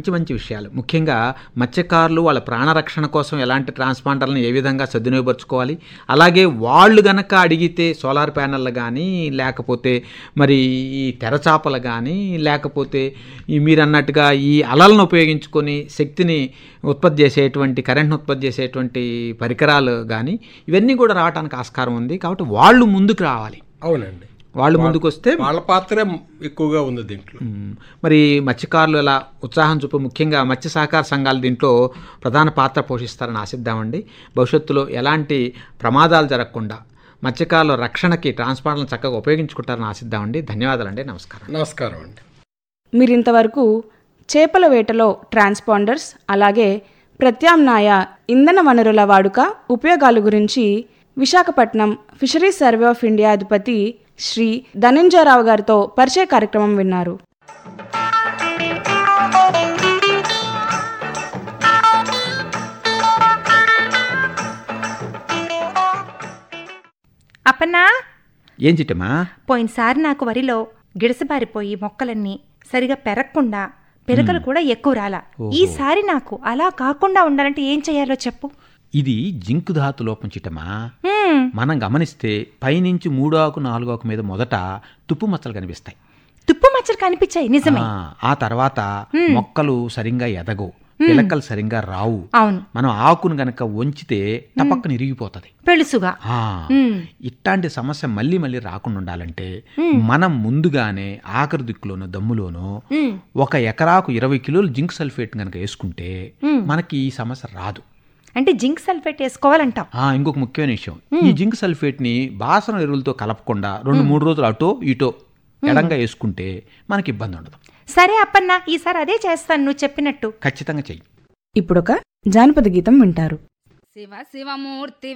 మంచి మంచి విషయాలు ముఖ్యంగా మత్స్యకారులు వాళ్ళ ప్రాణరక్షణ కోసం ఎలాంటి ట్రాన్స్పాండర్లను ఏ విధంగా సద్వినియోగపరచుకోవాలి అలాగే వాళ్ళు గనక అడిగితే సోలార్ ప్యానెళ్ళు కానీ లేకపోతే మరి ఈ తెరచాపలు కానీ లేకపోతే ఈ మీరు అన్నట్టుగా ఈ అలలను ఉపయోగించుకొని శక్తిని ఉత్పత్తి చేసేటువంటి కరెంట్ను ఉత్పత్తి చేసేటువంటి పరికరాలు కానీ ఇవన్నీ కూడా రావడానికి ఆస్కారం ఉంది కాబట్టి వాళ్ళు ముందుకు రావాలి అవునండి వాళ్ళు ముందుకు వస్తే వాళ్ళ పాత్రే ఎక్కువగా ఉంది దీంట్లో మ్మ్. మరి మత్స్యకారులు ఇలా ఉత్సాహం చూపు ముఖ్యంగా మత్స్య సహకార సంఘాలు దీంట్లో ప్రధాన పాత్ర పోషిస్తారని ఆశిద్దామండి భవిష్యత్తులో ఎలాంటి ప్రమాదాలు జరగకుండా మత్స్యకారుల రక్షణకి ట్రాన్స్పాండర్లను చక్కగా ఉపయోగించుకుంటారని ఆశిద్దామండి ధన్యవాదాలండి నమస్కారం నమస్కారం అండి మీరింతవరకు చేపల వేటలో ట్రాన్స్పాండర్స్ అలాగే ప్రత్యామ్నాయ ఇంధన వనరుల వాడుక ఉపయోగాల గురించి Visakhapatnam fisheries survey of India అధిపతి శ్రీ ధనంజయరావు గారితో పరిచయ కార్యక్రమం విన్నారు అప్పన్నా ఏం చిట్టమా పోయినసారి నాకు వరిలో గిడసబారిపోయి మొక్కలన్నీ సరిగా పెరగకుండా పిలకలు కూడా ఎక్కువ రాలా ఈసారి నాకు అలా కాకుండా ఉండాలంటే ఏం చేయాలో చెప్పు ఇది జింకు ధాతు లోపం చిట్టమా హ్మ్, మనం గమనిస్తే పైనుంచి మూడో ఆకు నాలుగో ఆకు మీద మొదట తుప్పు మచ్చలు కనిపిస్తాయి తుప్పు మచ్చలు కనిపించాయి నిజమే ఆ, ఆ తర్వాత మొక్కలు సరిగ్గా ఎదగవు పిలకలు సరిగ్గా రావు అవును మనం ఆకును గనక వంచితే టపక్కన ఇరిగిపోతుంది పెళుసుగా ఆ, హ్మ్, ఇట్లాంటి సమస్య మళ్ళీ మళ్ళీ రాకుండా ఉండాలంటే మనం ముందుగానే ఆఖరి దిక్కులోనో దమ్ములోనో హ్మ్, ఒక ఎకరాకు ఇరవై కిలోలు జింక్ సల్ఫేట్ కనుక వేసుకుంటే మనకి ఈ సమస్య రాదు అంటే జింక్ సల్ఫేట్ వేసుకోవాలంటాం ఆ, ఇంకొక ముఖ్యమైన విషయం ఈ జింక్ సల్ఫేట్ని బాసన ఎరువులతో కలపకుండా రెండు మూడు రోజులు అటో ఇటో ఎడంగా వేసుకుంటే మనకి ఇబ్బంది ఉండదు సరే అప్పన్నా ఈసారి అదే చేస్తాను నువ్వు చెప్పినట్టు ఖచ్చితంగా చెయ్యి ఇప్పుడొక జానపద గీతం వింటారు శివ శివమూర్తి